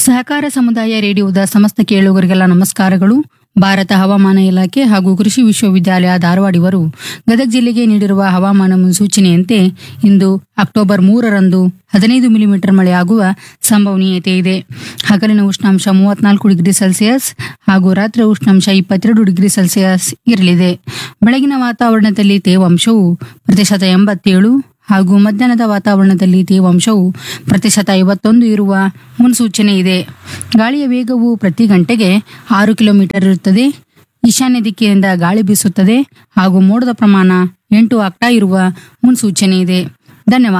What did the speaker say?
ಸಹಕಾರ ಸಮುದಾಯ ರೇಡಿಯೋದ ಸಮಸ್ತ ಕೇಳುಗರಿಗೆಲ್ಲ ನಮಸ್ಕಾರಗಳು ಭಾರತ ಹವಾಮಾನ ಇಲಾಖೆ ಹಾಗೂ ಕೃಷಿ ವಿಶ್ವವಿದ್ಯಾಲಯ ಧಾರವಾಡ ಇವರು ಗದಗ ಜಿಲ್ಲೆಗೆ ನೀಡಿರುವ ಹವಾಮಾನ ಮುನ್ಸೂಚನೆಯಂತೆ ಇಂದು ಅಕ್ಟೋಬರ್ ಮೂರರಂದು ಹದಿನೈದು ಮಿಲಿಮೀಟರ್ ಮಳೆಯಾಗುವ ಸಂಭವನೀಯತೆ ಇದೆ ಹಗಲಿನ ಉಷ್ಣಾಂಶ ಮೂವತ್ನಾಲ್ಕು ಡಿಗ್ರಿ ಸೆಲ್ಸಿಯಸ್ ಹಾಗೂ ರಾತ್ರಿ ಉಷ್ಣಾಂಶ ಇಪ್ಪತ್ತೆರಡು ಡಿಗ್ರಿ ಸೆಲ್ಸಿಯಸ್ ಇರಲಿದೆ ಬೆಳಗಿನ ವಾತಾವರಣದಲ್ಲಿ ತೇವಾಂಶವು ಪ್ರತಿಶತ ಎಂಬತ್ತೇಳು ಹಾಗೂ ಮಧ್ಯಾಹ್ನದ ವಾತಾವರಣದಲ್ಲಿ ತೇವಾಂಶವು ಪ್ರತಿಶತ ಐವತ್ತೊಂದು ಇರುವ ಮುನ್ಸೂಚನೆ ಇದೆ ಗಾಳಿಯ ವೇಗವು ಪ್ರತಿ ಗಂಟೆಗೆ ಆರು ಕಿಲೋಮೀಟರ್ ಇರುತ್ತದೆ ಈಶಾನ್ಯ ದಿಕ್ಕಿನಿಂದ ಗಾಳಿ ಬೀಸುತ್ತದೆ ಹಾಗೂ ಮೋಡದ ಪ್ರಮಾಣ ಎಂಟು ಆಕ್ಟಾ ಇರುವ ಮುನ್ಸೂಚನೆ ಇದೆ ಧನ್ಯವಾದ